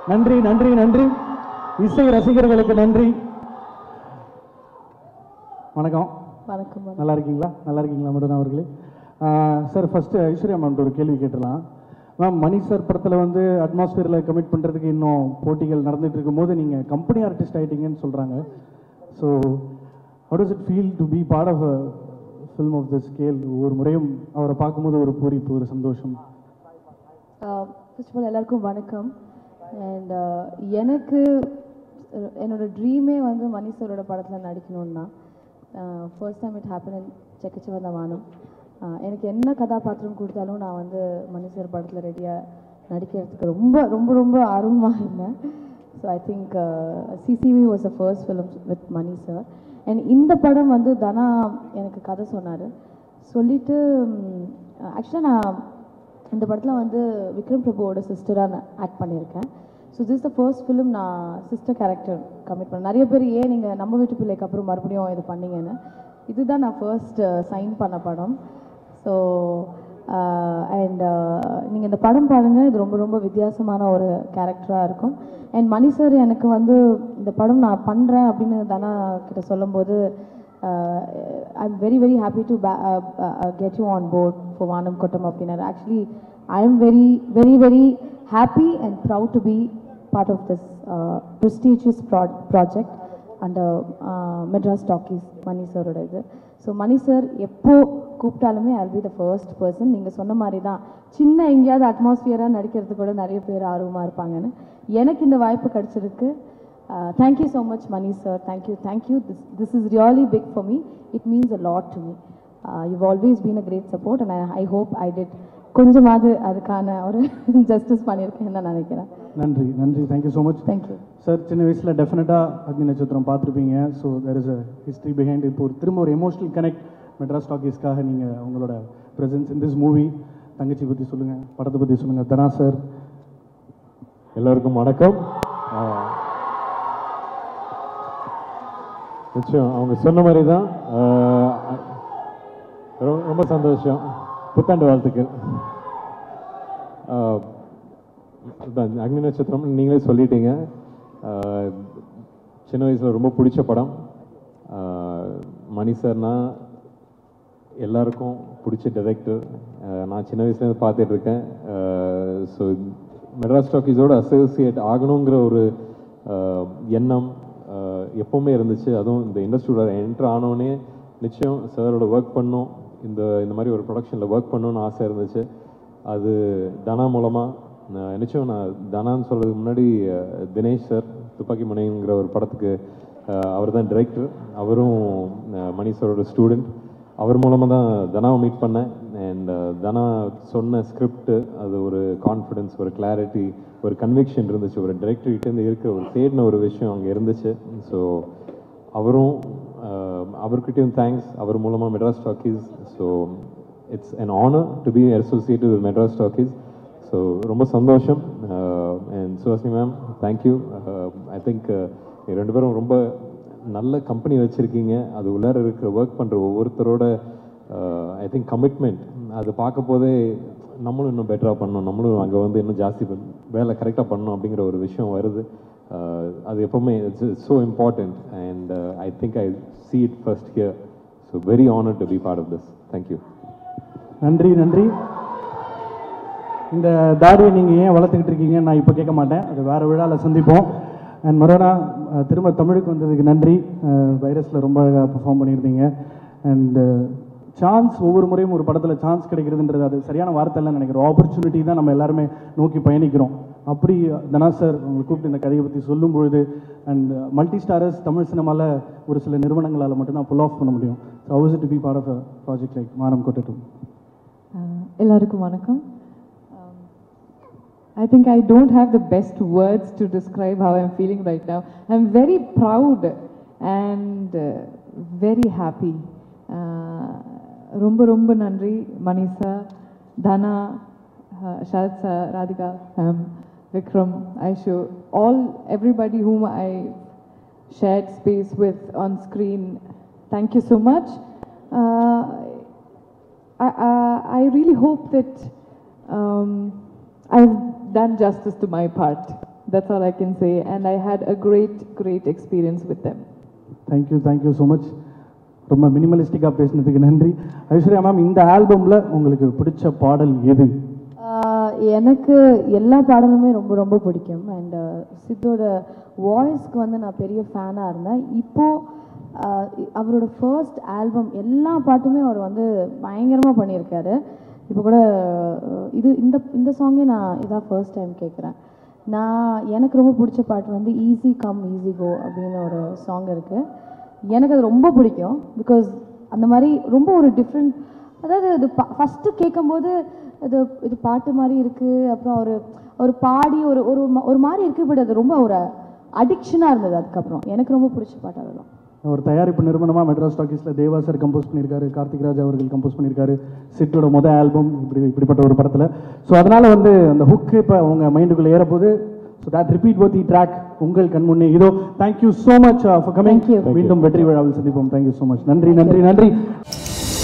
நன்றி நன்றி நன்றி இசை ரசிகர்களுக்கு நன்றி வணக்கம் வணக்கம் வணக்கம். நல்லா இருக்கீங்களா நல்லா இருக்கீங்களா மட்டும் அவர்களே சார் ஃபர்ஸ்ட் ஐஸ்வர்யா மேம் ஒரு கேள்வி கேட்டுடலாம் மேம் மணி சார் படத்தில் வந்து அட்மாஸ்பியரில் கமிட் பண்ணுறதுக்கு இன்னும் போட்டிகள் நடந்துட்டு இருக்கும்போது நீங்கள் கம்பெனி ஆர்டிஸ்ட் ஆயிட்டீங்கன்னு சொல்கிறாங்க so how does it feel to be part of a film of the scale ஒவ்வொரு முறையும் அவரை பார்க்கும்போது ஒரு பூரிப்பு ஒரு சந்தோஷம் ஃபர்ஸ்ட் ஆஃப் ஆல் எல்லாருக்கும் வணக்கம் அண்ட் எனக்கு அஹ், என்னோட ட்ரீமே வந்து மணி சாரோட படத்தில் நடிக்கணும்னு தான் first time it happen in Chekka Chivantha Vaanam அஹ், எனக்கு என்ன கதாபாத்திரம் கொடுத்தாலும் நான் வந்து மணி சார் படத்தில் ரெடியாக நடிக்கிறதுக்கு ரொம்ப ரொம்ப ரொம்ப ஆர்வமாக இருந்தேன் so I think CCV was a first film with Mani sir and இந்த படம் வந்து தனா எனக்கு கதை சொன்னார் சொல்லிட்டு ஆக்சுவலாக நான் இந்த படத்தில் வந்து விக்ரம் பிரபுவோட சிஸ்டராக நான் ஆக்ட் பண்ணியிருக்கேன் so this the first film நான் சிஸ்டர் கேரக்டர் கமிட் பண்ணேன் நிறைய பேர் ஏன் நீங்கள் நம்ம வீட்டு பிள்ளைக்கு அப்புறம் மறுபடியும் இது பண்ணீங்கன்னு இதுதான் நான் ஃபர்ஸ்ட் சைன் பண்ண படம் ஸோ அண்ட் நீங்கள் இந்த படம் பாருங்கள் இது ரொம்ப ரொம்ப வித்தியாசமான ஒரு கேரக்டராக இருக்கும் அண்ட் மணி சார் எனக்கு வந்து இந்த படம் நான் பண்ணுறேன் அப்படின்னு தானா கிட்ட சொல்லும்போது I am very very happy to get you on board for Vaanam Kottattum அப்படின்னாரு actually I am very very very happy and proud to be part of this prestigious project under Madras Talkies Mani சாரோட இது ஸோ மணி சார் எப்போ கூப்பிட்டாலுமே I be the first person நீங்கள் சொன்ன மாதிரி தான் சின்ன எங்கேயாவது அட்மாஸ்பியராக நடிக்கிறதுக்கு கூட நிறைய பேர் ஆர்வமாக இருப்பாங்கன்னு எனக்கு இந்த வாய்ப்பு கிடைச்சிருக்கு thank you so much Mani sir thank you thank you this this is really big for me it means a lot to me you always been a great support and I hope I did கொஞ்சமாவது அதுக்கான ஒரு ஜஸ்டிஸ் பண்ணியிருக்கேன்னு நான் நினைக்கிறேன் நன்றி நன்றி thank you so much thank you sir சின்ன வயசில் டெஃபினட்டாக அக்னி நட்சத்திரம் பார்த்துருப்பீங்க so there is a history behind இப்போ ஒரு திரும்ப ஒரு எமோஷனல் கனெக்ட் மெட்ராஸ் டாக்கீஸ்க்காக நீங்கள் உங்களோட ப்ரெசன்ஸ் இன் திஸ் மூவி தங்கச்சி பற்றி சொல்லுங்கள் படத்தை பற்றி சொல்லுங்கள் தனா சார் எல்லோருக்கும் வணக்கம் ஆஹ், நிச்சயம் அவங்க சொன்ன மாதிரி தான் ஆஹ், ரொ- ரொம்ப சந்தோஷம் புத்தாண்டு வாழ்த்துக்கள் ஆஹ், அதான் அக்னி நட்சத்திரம் நீங்களே சொல்லிட்டீங்க ஆஹ், சின்ன வயசில் ரொம்ப பிடிச்ச படம் ஆஹ், மணி சார்னா எல்லாருக்கும் பிடிச்ச டைரக்டர் நான் சின்ன வயசுலேருந்து பார்த்துட்டு இருக்கேன் ஸோ மெட்ராஸ் டாக்கீஸோட அசோசியேட் ஆகணுங்கிற ஒரு அஹ், எண்ணம் அஹ், எப்பவுமே இருந்துச்சு அதுவும் இந்த இண்டஸ்ட்ரியோட என்ட்ரு ஆனோடனே நிச்சயம் சாரோட ஒர்க் பண்ணும் இந்த இந்த மாதிரி ஒரு ப்ரொடக்ஷனில் ஒர்க் பண்ணணும்னு ஆசை இருந்துச்சு அது தனா மூலமாக நிச்சயம் நான் தனான்னு சொல்கிறதுக்கு முன்னாடி அஹ், தினேஷ் சார் துப்பாக்கி மனைங்கிற ஒரு படத்துக்கு அவர் தான் டிரெக்டர் அவரும் அஹ், மணி சாரோட ஸ்டூடெண்ட் அவர் மூலமாக தான் தனாவை மீட் பண்ணேன் அண்ட் தனா சொன்ன ஸ்கிரிப்ட் அது ஒரு கான்ஃபிடென்ஸ் ஒரு கிளாரிட்டி ஒரு கன்விக்ஷன் இருந்துச்சு ஒரு டிரெக்டர்கிட்டேருந்து இருக்கிற ஒரு தேடின ஒரு விஷயம் அங்கே இருந்துச்சு ஸோ அவரும் அஹ், அவர்கிட்டயும் தேங்க்ஸ் அவர் மூலமாக Madras Talkies so it's an honour to be associated with Madras Talkies so ரொம்ப சந்தோஷம் and Suhasini ma'am thank you I think ரெண்டு பேரும் ரொம்ப நல்ல கம்பெனி வச்சுருக்கீங்க அது உள்ளார இருக்கிற ஒர்க் பண்ணுற ஒவ்வொருத்தரோட ஐ திங்க் கமிட்மெண்ட் அது பார்க்க போதே நம்மளும் இன்னும் பெட்டராக பண்ணணும் நம்மளும் அங்கே வந்து இன்னும் ஜாஸ்தி பண்- வேலை கரெக்டாக பண்ணணும் அப்படிங்கிற ஒரு விஷயம் வருது Uh, அது எப்போவுமே it's so important and I think I see it first here so very honored to be part of this thank you நன்றி நன்றி இந்த தாடியை நீங்கள் ஏன் வளர்த்துக்கிட்டு இருக்கீங்க நான் இப்போ கேட்க மாட்டேன் அது வேறு விழாவில் சந்திப்போம் அண்ட் மரோனா அஹ், திரும்ப தமிழுக்கு வந்ததுக்கு நன்றி வைரஸில் ரொம்ப அழகாக பெர்ஃபார்ம் பண்ணியிருந்தீங்க அண்ட் சான்ஸ் ஒவ்வொரு முறையும் ஒரு படத்தில் சான்ஸ் கிடைக்கிறதுன்றது அது சரியான வார்த்தை இல்லைன்னு நினைக்கிறோம் ஆப்பர்ச்சுனிட்டி தான் நம்ம எல்லாருமே நோக்கி பயணிக்கிறோம் அப்படி தனா சார் உங்களை கூப்பிட்டு இந்த கதையை பற்றி சொல்லும் பொழுது அண்ட் மல்டி ஸ்டாரர்ஸ் தமிழ் சினிமாவில் ஒரு சில நிறுவனங்களால் மட்டும்தான் புல் ஆஃப் பண்ண முடியும் so how's to be part of a project like Vaanam Kottattum Uh, எல்லாருக்கும் வணக்கம் Um, I think I don't have the best words to describe how I'm feeling right now. I'm very proud and uh, very happy. Uh, ரொம்ப ரொம்ப நன்றி Manisha Dhana uh, Sarath sir Radhika ma'am Vikram Aishu all everybody whom I shared space with on screen. Thank you so much. Uh, I, I, I really hope that um, I've done justice to my part. That's all I can say. And I had a great, great experience with them. Thank you thank you so much ரொம்ப மினிமலிஸ்டிக்காக பேசினதுக்கு நன்றி Aishwarya ma'am இந்த ஆல்பமில் உங்களுக்கு பிடிச்ச பாடல் எது ஆஹ் எனக்கு எல்லா பாடலுமே ரொம்ப ரொம்ப பிடிக்கும் அண்ட் சித்தோட வாய்ஸ்க்கு வந்து நான் பெரிய ஃபேனாக இருந்தேன் இப்போ ஆஹ் அவரோட ஃபர்ஸ்ட் ஆல்பம் எல்லா பாட்டுமே அவர் வந்து பயங்கரமாக பண்ணியிருக்காரு இப்போ கூட ஆஹ் இது இந்த இந்த சாங்கே நான் இதான் ஃபர்ஸ்ட் டைம் கேட்குறேன் நான் எனக்கு ரொம்ப பிடிச்ச பாட்டு வந்து ஈஸி கம் ஈஸி கோ அப்படின்னு ஒரு சாங் இருக்குது எனக்கு அது ரொம்ப பிடிக்கும் பிகாஸ் அந்த மாதிரி ரொம்ப ஒரு டிஃப்ரெண்ட் அதாவது அது ஃபஸ்ட்டு கேட்கும்போது அது இது பாட்டு மாதிரி இருக்குது அப்புறம் ஒரு ஒரு பாடி ஒரு ஒரு ம- ஒரு மாதிரி இருக்குது பட் அது ரொம்ப ஒரு அடிக்ஷனாக இருந்தது அதுக்கப்புறம் எனக்கு ரொம்ப பிடிச்ச பாட்டு அதெல்லாம் ஒரு தயாரிப்பு நிறுவனமாக மெட்ராஸ் டாக்கீஸில் தேவா சார் கம்போஸ் பண்ணியிருக்காரு கார்த்திக் ராஜ் அவர்கள் கம்போஸ் பண்ணியிருக்காரு சிட்டோட மொதல் ஆல்பம் இப்படி இப்படிப்பட்ட ஒரு படத்தில் ஸோ அதனால் வந்து அந்த ஹுக்கு இப்போ உங்கள் மைண்டுக்குள்ளே ஏறப்போது so that repeat both track உங்கள் கண் முன்னே இதோ thank you so much for coming Thank you. மீண்டும் வெற்றி விழாவில் சந்திப்போம் தேங்க்யூ ஸோ மச் நன்றி நன்றி நன்றி